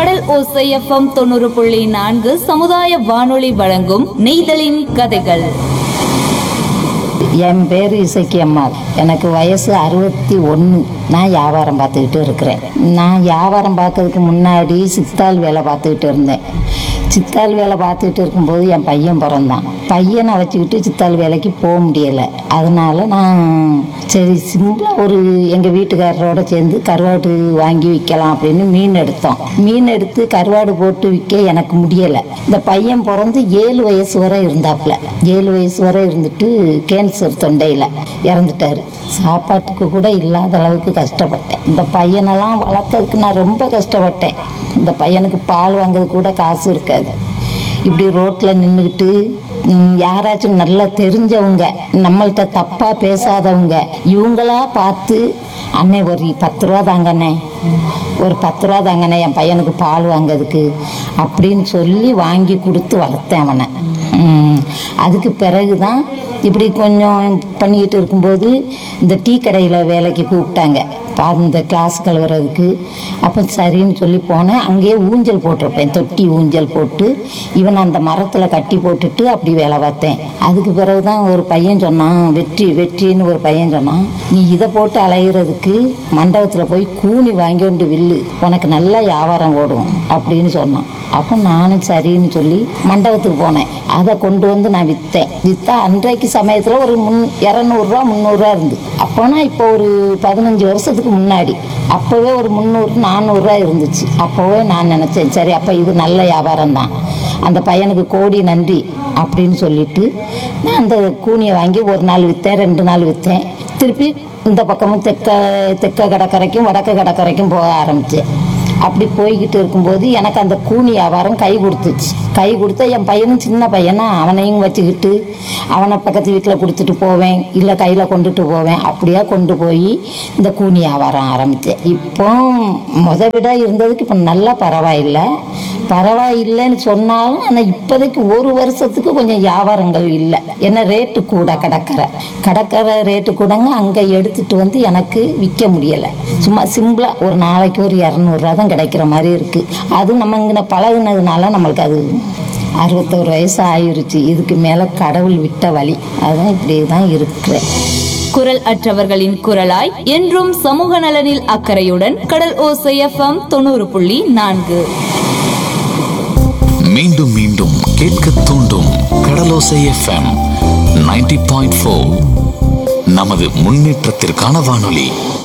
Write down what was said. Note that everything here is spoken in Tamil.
கடல் ஓசை எஃப்எம் தொண்ணூறு புள்ளி நான்கு சமுதாய வானொலி வழங்கும் நெய்தலின் கதைகள் என் பேர் இசக்கி அம்மாள் எனக்கு வயசு அறுபத்தி ஒன்று நான் வியாபாரம் பார்த்துக்கிட்டு இருக்கிறேன் நான் வியாபாரம் பார்க்கறதுக்கு முன்னாடி சித்தாள் வேலை பார்த்துக்கிட்டு இருந்தேன் சித்தாள் வேலை பார்த்துக்கிட்டு இருக்கும்போது என் பையன் பிறந்தான் பையனை வச்சுக்கிட்டு சித்தாள் வேலைக்கு போக முடியலை அதனால நான் சரி சிம்பிளாக ஒரு எங்கள் வீட்டுக்காரரோட சேர்ந்து கருவாடு வாங்கி விற்கலாம் அப்படின்னு மீன் எடுத்தோம் மீன் எடுத்து கருவாடு போட்டு விற்க எனக்கு முடியலை இந்த பையன் பிறந்து ஏழு வயசு வரை இருந்தாப்புல ஏழு வயசு வரை இருந்துட்டு கேன்சர் தொண்டையில் இறந்துட்டாரு சாப்பாட்டுக்கு கூட இல்லாத அளவுக்கு கஷ்டப்பட்டேன் இந்த பையனெல்லாம் வளர்க்கறதுக்கு நான் ரொம்ப கஷ்டப்பட்டேன் இந்த பையனுக்கு பால் வாங்குறது கூட காசு இருக்காது இப்படி ரோட்டில் நின்றுக்கிட்டு யாராச்சும் நல்லா தெரிஞ்சவங்க நம்மள்ட்ட தப்பாக பேசாதவங்க இவங்களா பார்த்து அண்ணே ஒரு பத்து ரூபா தாங்கண்ணே ஒரு பத்து ரூபா தாங்கண்ணே என் பையனுக்கு பால் வாங்கிறதுக்கு அப்படின்னு சொல்லி வாங்கி கொடுத்து வளர்த்தேன் அவனை ம், அதுக்கு பிறகு தான் இப்படி கொஞ்சம் பண்ணிக்கிட்டு இருக்கும்போது இந்த டீ கடையில் வேலைக்கு கூப்பிட்டாங்க பா- இந்த கிளாஸ் கழுவுறதுக்கு அப்போ சரின்னு சொல்லி போனேன் அங்கேயே ஊஞ்சல் போட்டிருப்பேன் தொட்டி ஊஞ்சல் போட்டு இவன் அந்த மரத்தில் கட்டி போட்டுட்டு அப்படி வேலை பார்த்தேன் அதுக்கு பிறகு தான் ஒரு பையன் சொன்னான் வெற்றி வெற்றின்னு ஒரு பையன் சொன்னான் நீ இதை போட்டு அலையிறதுக்கு மண்டபத்தில் போய் கூனி வாங்கி கொண்டு வில்லு உனக்கு நல்லா வியாபாரம் ஓடும் அப்படின்னு சொன்னான் அப்போ நானும் சரின்னு சொல்லி மண்டபத்துக்கு போனேன் அதை கொண்டு வந்து நான் விற்றேன் விற்றா அன்றைக்கு சமயத்தில் ஒரு முன் இரநூறுவா முந்நூறுரூவா இருந்து அப்போனா இப்போ ஒரு பதினஞ்சு வருஷத்துக்கு முன்னாடி அப்போவே ஒரு முந்நூறு நானூறுரூவா இருந்துச்சு அப்போவே நான் நினச்சேன் சரி அப்போ இது நல்ல வியாபாரம் தான் அந்த பையனுக்கு கோடி நன்றி அப்படின்னு சொல்லிட்டு நான் அந்த கூனியை வாங்கி ஒரு நாள் விற்றேன் ரெண்டு நாள் விற்றேன் திருப்பி இந்த பக்கமும் தெற்க தெற்க கடற்கரைக்கும் வடக்கு கடற்கரைக்கும் போக ஆரம்பித்தேன் அப்படி போய்கிட்டு இருக்கும்போது எனக்கு அந்த கூனி வியாபாரம் கை கொடுத்துச்சு கை கொடுத்தா என் பையனும் சின்ன பையனா அவனையும் வச்சுக்கிட்டு அவனை பக்கத்து வீட்டில் கொடுத்துட்டு போவேன் இல்லை கையில் கொண்டுட்டு போவேன் அப்படியே கொண்டு போய் இந்த கூனி வியாபாரம் ஆரம்பித்தேன் இப்போ முத விட இருந்ததுக்கு இப்போ நல்லா பரவாயில்லை பரவாயில்லைன்னு சொன்னாலும் ஆனால் இப்போதைக்கு ஒரு வருஷத்துக்கு கொஞ்சம் வியாபாரங்கள் இல்லை ஏன்னா ரேட்டு கூட கடற்கரை கடற்கரை ரேட்டு கூடங்க அங்கே எடுத்துட்டு வந்து எனக்கு விற்க முடியலை சும்மா சிம்பிளாக ஒரு நாளைக்கு ஒரு இரநூறுவா தான் கிடைக்கிற மாதிரி இருக்குது அது நம்ம இங்கே பழகுனதுனால நம்மளுக்கு அது அறுபத்தோரு வயசு ஆயிருச்சு இதுக்கு மேலே கடவுள் விட்ட வழி அதான் இப்படி தான் இருக்கிறேன் குரல் அற்றவர்களின் குரலாய் என்றும் சமூக நலனில் அக்கறையுடன் கடல் ஓசை எஃப்எம் தொண்ணூறு புள்ளி நான்கு மீண்டும் மீண்டும் கேட்க தூண்டும் கடலோசை எஃப்எம் 90.4 பாயிண்ட் நமது முன்னேற்றத்திற்கான வானொலி